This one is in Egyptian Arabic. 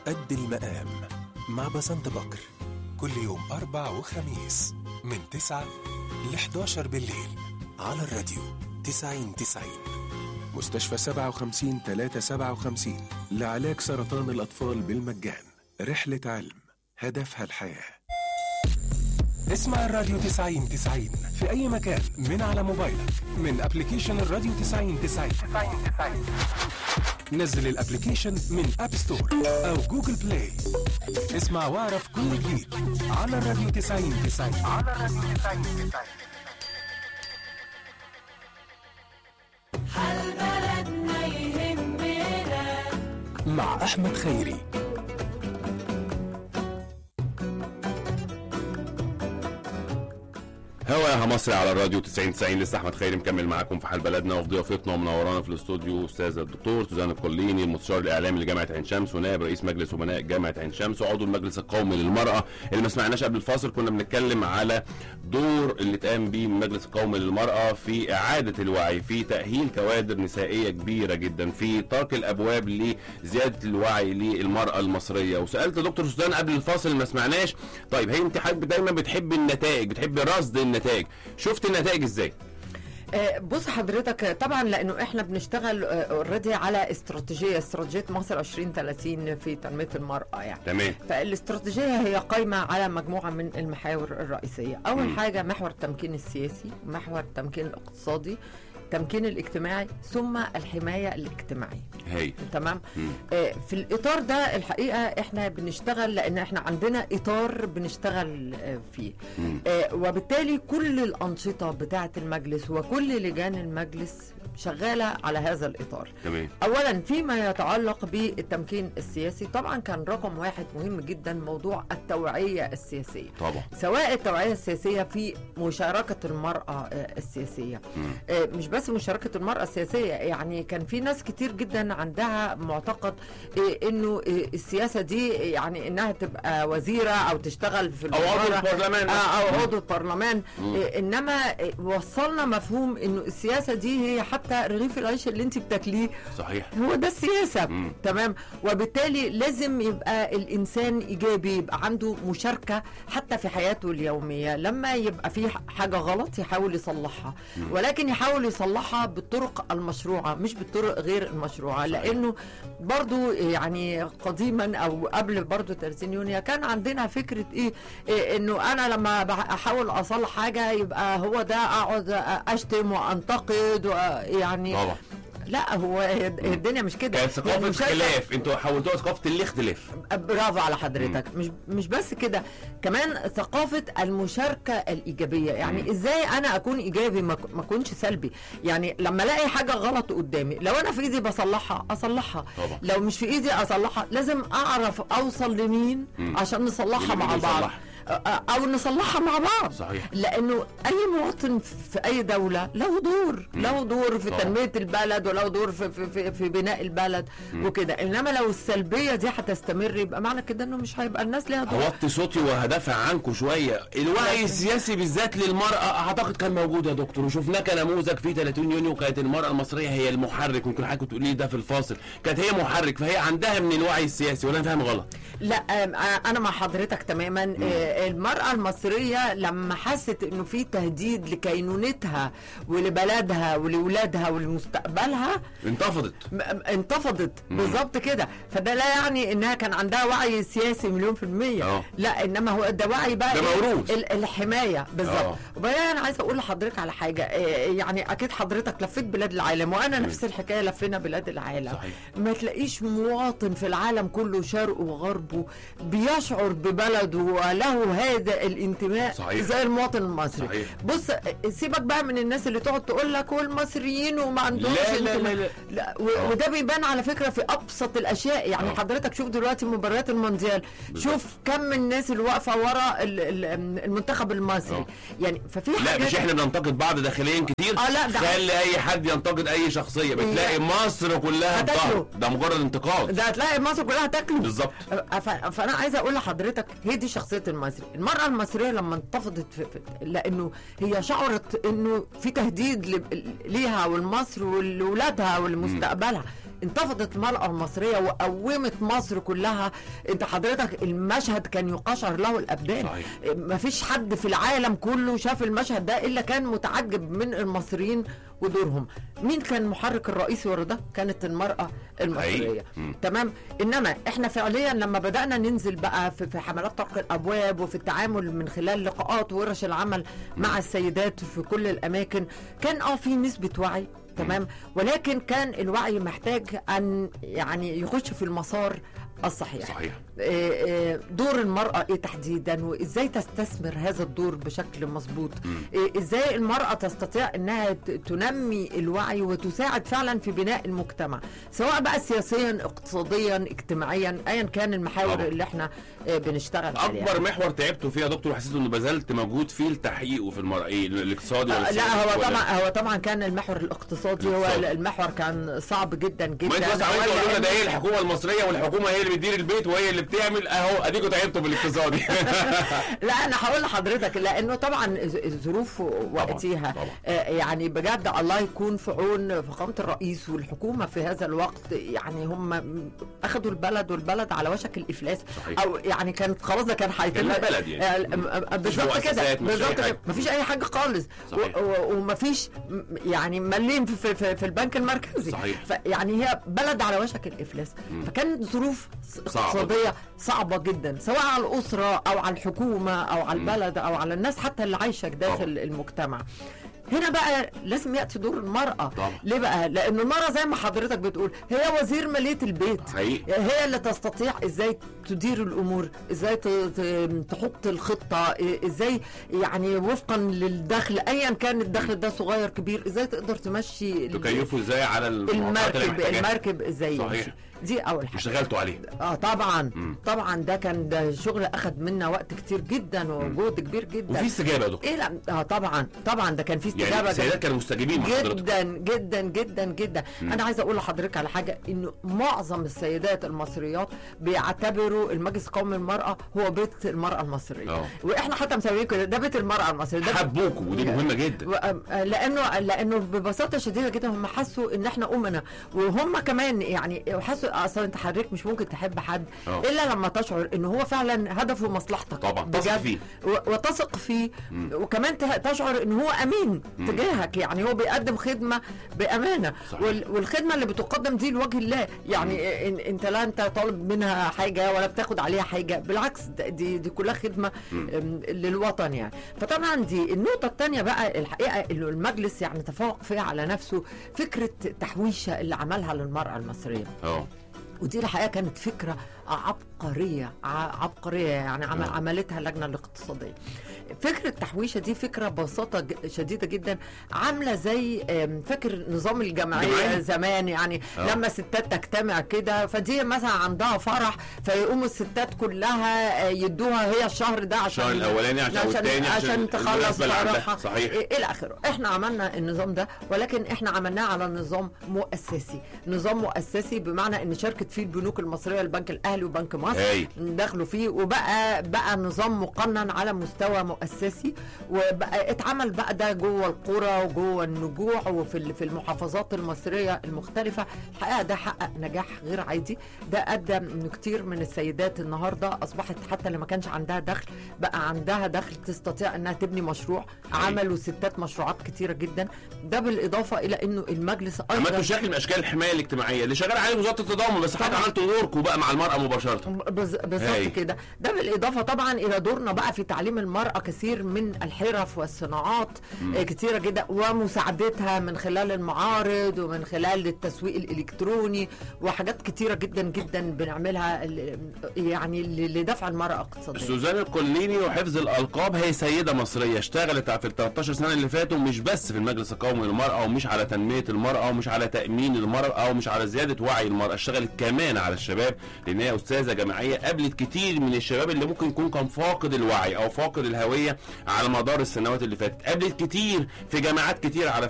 قد المقام مع بسنت بكر كل يوم أربع وخميس من 9 ل 11 بالليل على الراديو 90 90 مستشفى 57 357 لعلاج سرطان الأطفال بالمجان رحلة علم هدفها الحياة اسمع الراديو 90 90 في أي مكان من على موبايلك من أبليكيشن الراديو 90 90 نزل الابليكيشن من اب ستور او جوجل بلاي اسمع واعرف كل جديد على الراديو 90 90 على الراديو 90 90 حال بلدنا يهمنا مع احمد خيري هوا يا مصري على الراديو 90 90 لسه احمد خيري مكمل معاكم في حال بلدنا وفي ضيافتنا ومنورانا في الاستوديو استاذه الدكتور سوزان الكوليني المستشار الاعلامي لجامعه عين شمس ونائب رئيس مجلس امناء جامعه عين شمس وعضو المجلس القومي للمراه اللي ما سمعناش قبل الفاصل كنا بنتكلم على دور اللي اتقام بيه من المجلس القومي للمراه في اعاده الوعي في تاهيل كوادر نسائيه كبيره جدا في طرق الابواب لزياده الوعي للمراه المصريه وسالت دكتور سوزان قبل الفاصل ما سمعناش طيب هي انت حضرتك دايما بتحب النتائج بتحب رصد النتائج شفت النتائج ازاي آه، بص حضرتك طبعا لانه احنا بنشتغل اوريدي على استراتيجيه استراتيجيه مصر 2030 في تنميه المراه يعني تمام فالاستراتيجيه هي قايمه على مجموعه من المحاور الرئيسيه اول مم. حاجه محور التمكين السياسي محور التمكين الاقتصادي التمكين الاجتماعي ثم الحمايه الاجتماعيه هي تمام مم. آه، في الاطار ده الحقيقه احنا بنشتغل لان احنا عندنا اطار بنشتغل آه، فيه مم. آه، وبالتالي كل الانشطه بتاعه المجلس وكل لجان المجلس شغاله على هذا الاطار تمام اولا فيما يتعلق بالتمكين السياسي طبعا كان رقم واحد مهم جدا موضوع التوعيه السياسيه طبعا سواء التوعيه السياسيه في مشاركه المراه آه، السياسيه مم. آه، مش بس مشاركه المراه السياسيه يعني كان في ناس كتير جدا عندها معتقد آه، انه آه، السياسه دي يعني انها تبقى وزيره او تشتغل في او عضو الوزارة. البرلمان آه، او مم. عضو البرلمان مم. آه، انما آه، وصلنا مفهوم انه السياسه دي هي حتى رغيف العيش اللي انت بتاكليه صحيح هو ده السياسه مم. تمام وبالتالي لازم يبقى الانسان ايجابي يبقى عنده مشاركه حتى في حياته اليوميه لما يبقى في حاجه غلط يحاول يصلحها ولكن يحاول يصلحها بالطرق المشروعه مش بالطرق غير المشروعه صحيح. لانه برضو يعني قديما او قبل برضو 30 يونيو كان عندنا فكره ايه, إيه انه انا لما بح- احاول اصلح حاجه يبقى هو ده اقعد اشتم وانتقد ويعني طبعا لا هو هي الدنيا مش كده كانت ثقافه يعني مشاركة- خلاف انتوا حولتوها ثقافه الاختلاف برافو على حضرتك مش مش بس كده كمان ثقافه المشاركه الايجابيه يعني مم. ازاي انا اكون ايجابي ما أك- ما اكونش سلبي يعني لما الاقي حاجه غلط قدامي لو انا في ايدي بصلحها اصلحها طبعا. لو مش في ايدي اصلحها لازم اعرف اوصل لمين مم. عشان نصلحها مين مع اللي بعض يصلحها؟ أ- او نصلحها مع بعض صحيح لانه اي مواطن في اي دوله له دور مم. له دور في طبعا. تنميه البلد وله دور في في في, في بناء البلد مم. وكده انما لو السلبيه دي هتستمر يبقى معنى كده انه مش هيبقى الناس ليها دور هوطي صوتي وهدافع عنكم شويه الوعي لكن- السياسي بالذات للمراه اعتقد كان موجود يا دكتور وشفناه كنموذج في 30 يونيو كانت المراه المصريه هي المحرك ممكن حضرتك تقولي ده في الفاصل كانت هي محرك فهي عندها من الوعي السياسي ولا أنا فاهم غلط لا آم، آه، انا مع حضرتك تماما آه، المراه المصريه لما حست انه في تهديد لكينونتها ولبلدها ولولادها ولمستقبلها انتفضت م- انتفضت مم. بالظبط كده فده لا يعني انها كان عندها وعي سياسي مليون في المية اه. لا انما هو ده وعي بقى ده إيه؟ موروث. ال- الحماية اه. بالظبط وبعدين انا عايزه اقول لحضرتك على حاجه إيه، يعني اكيد حضرتك لفيت بلاد العالم وانا نفس الحكايه لفينا بلاد العالم صحيح. ما تلاقيش مواطن في العالم كله شرقه وغربه بيشعر ببلده وله هذا الانتماء صحيح. زي المواطن المصري صحيح. بص سيبك بقى من الناس اللي تقعد تقول لك والمصريين وما عندهمش لا لا انتماء. لا لا لا آه. و- وده بيبان على فكره في ابسط الاشياء يعني آه. حضرتك شوف دلوقتي مباريات المونديال بالظبط. شوف كم من الناس اللي واقفه ورا ال- ال- المنتخب المصري آه. يعني ففي لا حاجات مش احنا بننتقد بعض داخليا كتير آه، لا، ده- خلي اي حد ينتقد اي شخصيه بتلاقي مصر كلها هتاكله. بضهر ده مجرد انتقاد ده هتلاقي مصر كلها تاكله بالظبط ف- فانا عايزه اقول لحضرتك هي دي شخصيه المصري المراه المصريه لما انتفضت في في لانه هي شعرت انه في تهديد ل- ليها ولمصر ولولادها ولمستقبلها انتفضت المرأة المصرية وقومت مصر كلها انت حضرتك المشهد كان يقشعر له الابدان صحيح. مفيش حد في العالم كله شاف المشهد ده الا كان متعجب من المصريين ودورهم مين كان المحرك الرئيسي ورا ده كانت المرأة المصرية حقيقي. مم. تمام انما احنا فعليا لما بدانا ننزل بقى في, في حملات طرق الابواب وفي التعامل من خلال لقاءات ورش العمل مع السيدات في كل الاماكن كان اه في نسبه وعي تمام ولكن كان الوعي محتاج ان يعني يخش في المسار الصحيح صحيح آه، آه، دور المرأة ايه تحديدا وازاي تستثمر هذا الدور بشكل مظبوط آه، ازاي المرأة تستطيع انها ت- تنمي الوعي وتساعد فعلا في بناء المجتمع سواء بقى سياسيا اقتصاديا اجتماعيا ايا كان المحاور طبعا. اللي احنا آه، بنشتغل عليها اكبر محور تعبتوا فيه يا دكتور وحسيت انه بذلت مجهود فيه لتحقيقه في المرأة ايه الاقتصادي ولا آه، لا السياسي هو ولا- طبعا هو طبعا كان المحور الاقتصادي هو الاقتصادي. المحور كان صعب جدا جدا ما انتوا بس عمالين تقولوا لنا ده لأن- ايه الحكومه المصريه والحكومه هي اللي بتدير البيت وهي اللي بتعمل اهو اديكوا تعبتوا بالاقتصادي لا انا هقول لحضرتك لانه طبعا الز- الظروف وقتها طبعا. آه، يعني بجد الله يكون في عون فخامه الرئيس والحكومه في هذا الوقت يعني هم اخذوا البلد والبلد على وشك الافلاس صحيح. او يعني كانت خلاص ده كان هيتم كان لا بلد يعني. آه، م- م- بالظبط مؤسسات، كده مفيش أي بالظبط حاجة. كده مفيش اي حاجه خالص صحيح. و- و- ومفيش م- يعني مليم في, في, في البنك المركزي صحيح. يعني هي بلد على وشك الافلاس فكانت ظروف صعبة. اقتصاديه صعبه جدا سواء على الاسره او على الحكومه او على البلد او على الناس حتى اللي عايشه داخل طبعا. المجتمع هنا بقى لازم ياتي دور المراه طبعا. ليه بقى لان المراه زي ما حضرتك بتقول هي وزير ماليه البيت حقيقي. هي اللي تستطيع ازاي تدير الامور ازاي ت- ت- تحط الخطه ازاي يعني وفقا للدخل ايا كان الدخل ده صغير كبير ازاي تقدر تمشي ال- تكيفوا ازاي على المعطيات اللي المركب محتاجاها المركب ازاي صحيح. يمشي دي اول حاجه اشتغلتوا عليه اه طبعا مم. طبعا ده كان ده شغل اخد منا وقت كتير جدا وجهد كبير جدا وفي استجابه يا دكتور ايه لا اه طبعا طبعا ده كان في يعني استجابه السيدات كانوا مستجيبين مع حضرتك جدا جدا جدا جدا انا عايزه اقول لحضرتك على حاجه انه معظم السيدات المصريات بيعتبروا المجلس القومي للمراه هو بيت المراه المصريه اه. واحنا حتى مسمينه كده ده بيت المراه المصريه ده حبوكوا ودي مهمه جدا و- آه، لانه لانه ببساطه شديده جدا هم حسوا ان احنا امنا وهم كمان يعني حسوا اصلا انت حضرتك مش ممكن تحب حد اه. الا لما تشعر ان هو فعلا هدفه مصلحتك طبعا، تثق بجد. فيه. و- وتثق فيه وكمان ته- تشعر ان هو امين تجاهك يعني هو بيقدم خدمه بامانه صحيح. وال- والخدمه اللي بتقدم دي لوجه الله يعني إن انت لا انت طالب منها حاجه ولا بتاخد عليها حاجه بالعكس ده- دي دي كلها خدمه أم، للوطن يعني فطبعا دي النقطه الثانيه بقى الحقيقه انه المجلس يعني تفوق فيها على نفسه فكره التحويشه اللي عملها للمراه المصريه اه ودي الحقيقه كانت فكره عبقريه ع- عبقريه يعني عم- آه. عملتها اللجنه الاقتصاديه فكره التحويشه دي فكره ببساطه ج- شديده جدا عامله زي آم، فاكر نظام الجمعيه جمعية. زمان يعني آه. لما الستات تجتمع كده فدي مثلا عندها فرح فيقوموا الستات كلها آه، يدوها هي الشهر ده عشان الشهر الأولاني عشان- عشان, والتاني عشان عشان تخلص المناسبة اللي عندها. فرحها صحيح. إيه- الى اخره احنا عملنا النظام ده ولكن احنا عملناه على نظام مؤسسي نظام مؤسسي بمعنى ان شاركت فيه البنوك المصريه البنك الاهلي وبنك مصر هايل. دخلوا فيه وبقى بقى نظام مقنن على مستوى مؤسسي وبقى اتعمل بقى ده جوه القرى وجوه النجوع وفي ال- في المحافظات المصريه المختلفه الحقيقه ده حقق نجاح غير عادي ده ادى ان كتير من السيدات النهارده اصبحت حتى اللي ما كانش عندها دخل بقى عندها دخل تستطيع انها تبني مشروع عملوا ستات مشروعات كتيره جدا ده بالاضافه الى انه المجلس عملتوا ايضا شكل من اشكال الحمايه الاجتماعيه اللي شغال عليه وزاره التضامن بس حضرتك طبعا. عملتوا دوركم بقى مع المراه مباشره بز- هاي. بالظبط كده ده بالاضافه طبعا الى دورنا بقى في تعليم المراه كثير من الحرف والصناعات آه، كثيره جدا ومساعدتها من خلال المعارض ومن خلال التسويق الالكتروني وحاجات كثيره جدا جدا بنعملها ل- يعني ل- لدفع المراه اقتصاديا سوزان القليني وحفظ الالقاب هي سيده مصريه اشتغلت في ال 13 سنه اللي فاتوا مش بس في المجلس القومي للمراه ومش على تنميه المراه ومش على تامين المراه ومش على زياده وعي المراه اشتغلت كمان على الشباب لان هي استاذه جامعيه قابلت كتير من الشباب اللي ممكن يكون كان فاقد الوعي او فاقد الهويه على مدار السنوات اللي فاتت قابلت كتير في جامعات كتير على